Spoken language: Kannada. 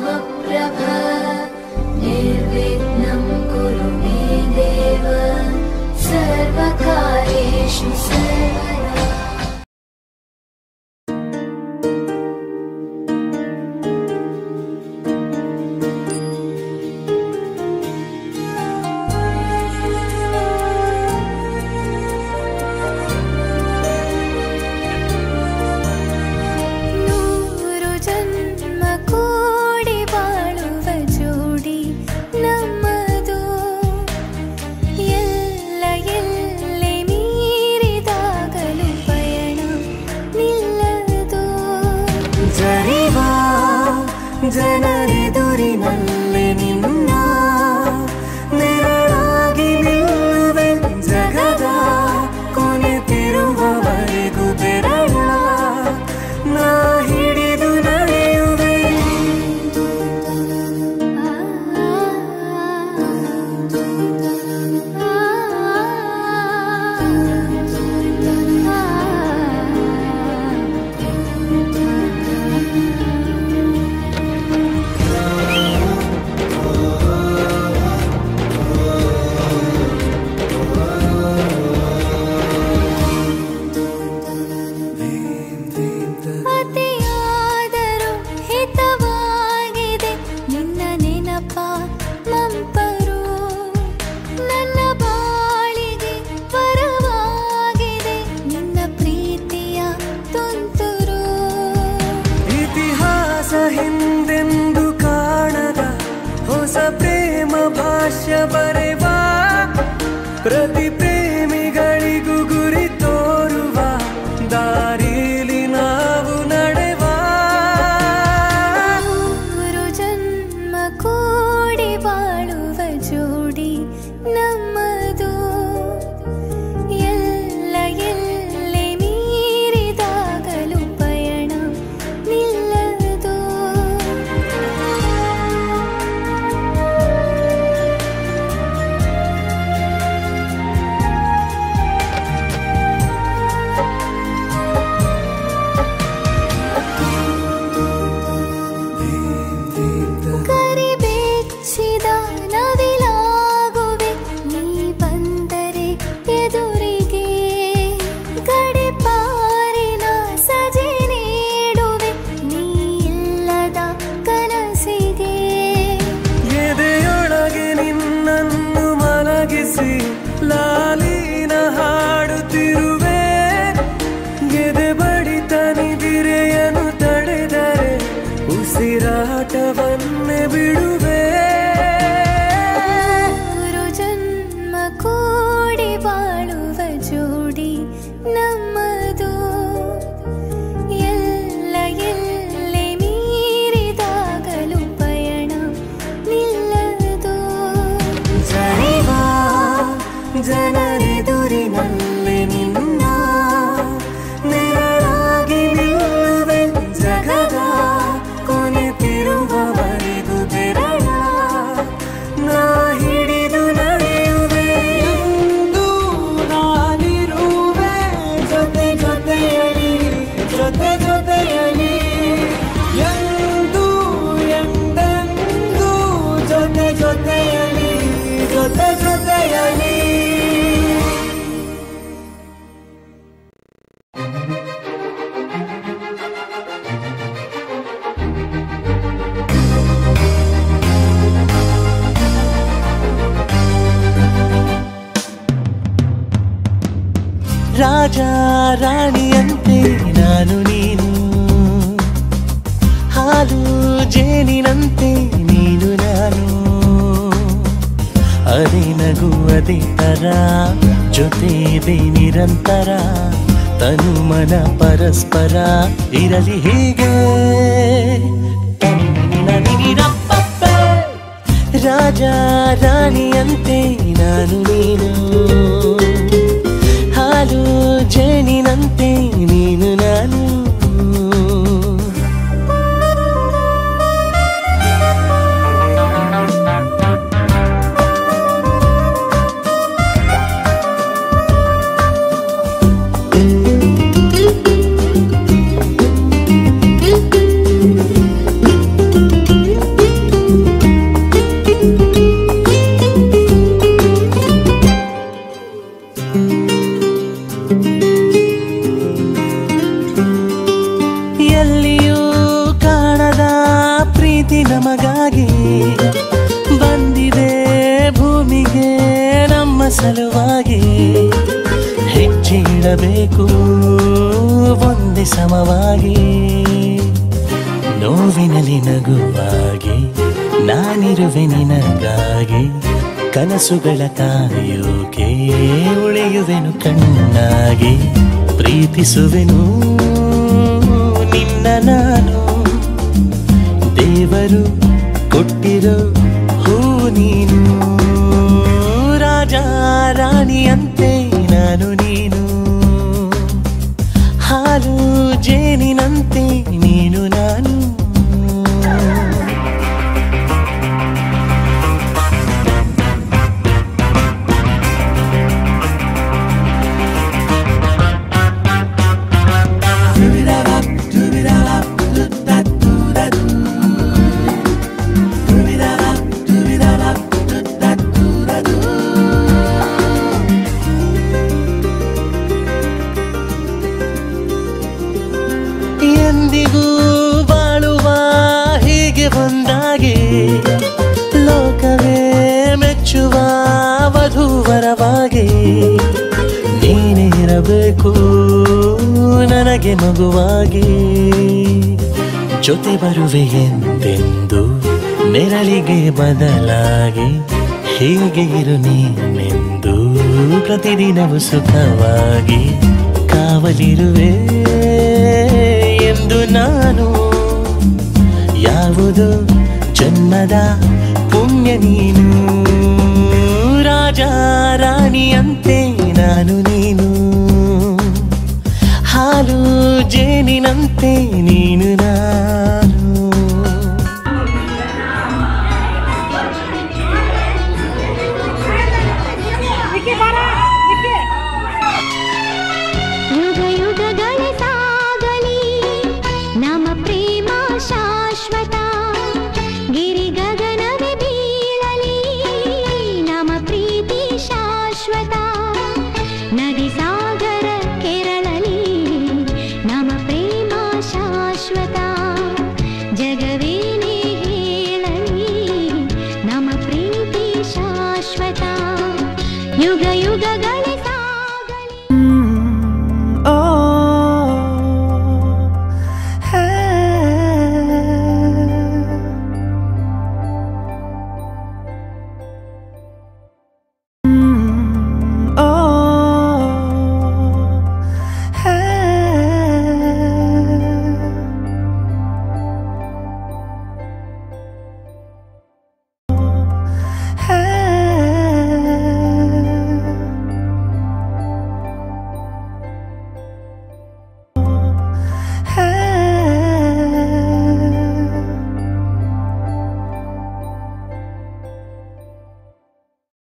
ममप्रभ निर्विघ्नं कुरु मे देव सर्वकार्येषु सर्वदा ನೂರು ಜನ್ಮ ಕೂಡಿ ಬಾಳುವ ಜೋಡಿ ನಮ್ಮದು ಎಲ್ಲ ಎಲ್ಲಿ ಮೀರಿದಾಗಲೂ ಪಯಣ ನಿಲ್ಲದು ಜರಿವಾ ಜನರೆದುರಿನಲ್ಲಿ ನಿನ್ನ ನೆರಳಾಗಿ ನಿಲ್ಲುವೆ ಜಗದ ಕೊನೆತಿರುವವರೆಗೂ ಬೆರಳ ನಾ ಹಿಡಿದು ನಡೆಯುವೆ ಅತಿಯಾದರೂ ಹಿತವಾಗಿದೆ ನಿನ್ನ ನೆನಪ ಮಂಪರು ನನ್ನ ಬಾಳಿಗೆ ಪರವಾಗಿದೆ ನಿನ್ನ ಪ್ರೀತಿಯ ತುಂತುರು ಇತಿಹಾಸ ಹಿಂದೆಂದು ಕಾಣದ ಹೊಸ ಪ್ರೇಮ ಭಾಷ್ಯ ಬರೆವಾ ಪ್ರತಿ ಪ್ರೇಮಿಗಳಿಗೂ ಗುರಿ ತೋರುವ ದಾರಿಲಿ ನಾವು ನಡೆವಾ ಮೂರು ಜನ್ಮ ಕೂಡಿ ಬಾಳುವ ಜೋಡಿ ನಮ್ಮದು ಎಲ್ಲ ಎಲ್ಲಿ ಮೀರಿದಾಗಲೂ ಪಯಣ ನಿಲ್ಲದು ಕರಿಬೆಚ್ಚಿದ ನವಿಲಾಗುವೆ ನೀ ಬಂದರೆ ಎದುರಿಗೆ ಗಡಿಪಾರಿನ ಸಜೆ ನೀಡುವೆ ನೀ ಇಲ್ಲದ ಕನಸಿಗೆ ಎದೆಯೊಳಗೆ ನಿನ್ನನ್ನು ಮಲಗಿಸಿ ಲಾಲಿನ ಹಾಡುತ್ತಿರುವೆ ಎದೆ ಬಡಿತ ನಿದಿರೆಯನ್ನು ತಡೆದರೆ ಉಸಿರಾಟವನ್ನೇ ಬಿಡುವೆ ಮೂರು ಜನ್ಮ ಕೂಡಿ ಬಾಳುವ ಜೋಡಿ ನಮ್ಮದು ಎಲ್ಲ ಎಲ್ಲಿ ಮೀರಿದಾಗಲೂ ಪಯಣ ನಿಲ್ಲದು ಜರಿವಾ ಜನರೆದುರಿನಲ್ಲಿ ನಿನ್ನ ನೆರಳಾಗಿ ನಿಲ್ಲುವೆ ಜಗದ ಕೊನೆತಿರುವವರೆಗೂ ಬೆರಳ ನಾ ಹಿಡಿದು ನಡೆಯುವೆ ಎಂದು ನಾನಿರುವೆ ಜೊತೆ ಜೊತೆಯಲಿ ಜೊತೆ ಜೊತೆಯಲಿ ಎಂದು ಎಂದೆಂದು ಜೊತೆ ಜೊತೆಯಲಿ ಜೊತೆ ಜೊತೆಯಲಿ ರಾಜ ರಾಣಿಯಂತೆ ನಾನು ನೀನು ಹಾಲು ಜೇನಿನಂತೆ ನೀನು ನಾನು ಅದೇ ನಗು ಅದೇ ತರ ಜೊತೆ ಇದೆ ನಿರಂತರ ತನು ಮನ ಪರಸ್ಪರ ಇರಲಿ ಹೀಗೆ ತನ್ನಿನಿರಪ್ಪಪ್ಪೆ. ರಾಜ ರಾಣಿಯಂತೆ ನಾನು ನೀನು ಹಾಲು ಜೇನಿನಂತೆ ನೀನು ನಾನು ನಮಗಾಗಿ ಬಂದಿದೆ ಭೂಮಿಗೆ ನಮ್ಮ ಸಲುವಾಗಿ ಹೆಜ್ಜೆ ಇಡಬೇಕು ಒಂದೇ ಸಮವಾಗಿ ನೋವಿನಲ್ಲಿ ನಗುವಾಗಿ ನಾನಿರುವೆ ನಿನಗಾಗಿ ಕನಸುಗಳ ಕಾಯೋಕೆ ಉಳಿಯುವೆನು ಕಣ್ಣಾಗಿ ಪ್ರೀತಿಸುವೆನು ನಿನ್ನ ನಾನು ದೇವರು ಕೊಟ್ಟಿರೋ ಹೂ ನೀನು ರಾಜ ರಾಣಿಯಂತೆ ನಾನು ನೀನು ಹಾಲು ಜೇನಿನಂತೆ ನೀನು ನಾನು ಎಂದಿಗೂ ಬಾಳುವ ಹೀಗೆ ಒಂದಾಗಿ ಲೋಕವೇ ಮೆಚ್ಚುವ ವಧೂವರವಾಗಿ ನೀನಿರಬೇಕು ನನಗೆ ಮಗುವಾಗಿ ಜೊತೆ ಬರುವೆ ಎಂದೆಂದು ನೆರಳಿಗೆ ಬದಲಾಗಿ ಹೀಗೆ ಇರು ನೀನೆಂದು ಪ್ರತಿದಿನವೂ ಸುಖವಾಗಿ ಕಾವಲಿರುವೆ ಎಂದು ನಾನು ಯಾವುದು ಜನ್ಮದ ಪುಣ್ಯ ನೀನು ರಾಜ ರಾಣಿಯಂತೆ ನಾನು ನೀನು ಹಾಲು ಜೇನಿನಂತೆ ನೀನು ನಾನು ಯುಗ ಯುಗಗಳೇ ಸಾಗಲಿ ನಮ್ಮ ಪ್ರೇಮ ಶಾಶ್ವತ ಗಿರಿ ಗಗನವೇ ಬೀಳಲಿ ನಮ್ಮ ಪ್ರೀತಿ ಶಾಶ್ವತ ನದಿ ಸಾಗರ ಕೆರಳಲಿ ನಮ್ಮ ಪ್ರೇಮ ಶಾಶ್ವತ ಜಗವೇನೇ ಹೇಳಲಿ ನಮ್ಮ ಪ್ರೀತಿ ಶಾಶ್ವತ ಯುಗ ಯುಗಗಳ